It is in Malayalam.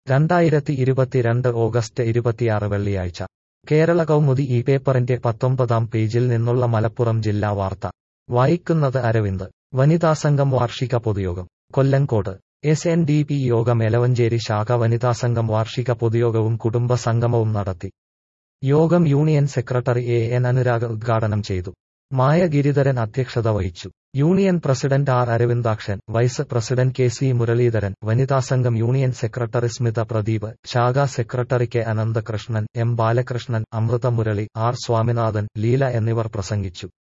രണ്ടായിരത്തി ഇരുപത്തിരണ്ട് ഓഗസ്റ്റ് ഇരുപത്തിയാറ് വെള്ളിയാഴ്ച കേരള കൗമുദി ഈ പേപ്പറിന്റെ പത്തൊമ്പതാം പേജിൽ നിന്നുള്ള മലപ്പുറം ജില്ലാ വാർത്ത വായിക്കുന്നത് അരവിന്ദ് വനിതാസംഘം വാർഷിക പൊതുയോഗം Kollengode S N D P യോഗം എലവഞ്ചേരി ശാഖ വനിതാസംഘം വാർഷിക പൊതുയോഗവും കുടുംബ സംഗമവും നടത്തി യോഗം union secretary A N Anurag ഉദ്ഘാടനം ചെയ്തു മായ ഗിരിധരൻ അധ്യക്ഷത വഹിച്ചു union president R Aravindakshan vice president K C Muraleedharan വനിതാസംഘം യൂണിയൻ സെക്രട്ടറി സ്മിത പ്രദീപ് ശാഖാ secretary K Ananthakrishnan M Balakrishnan Amritha Murali R Swaminathan Leela എന്നിവർ പ്രസംഗിച്ചു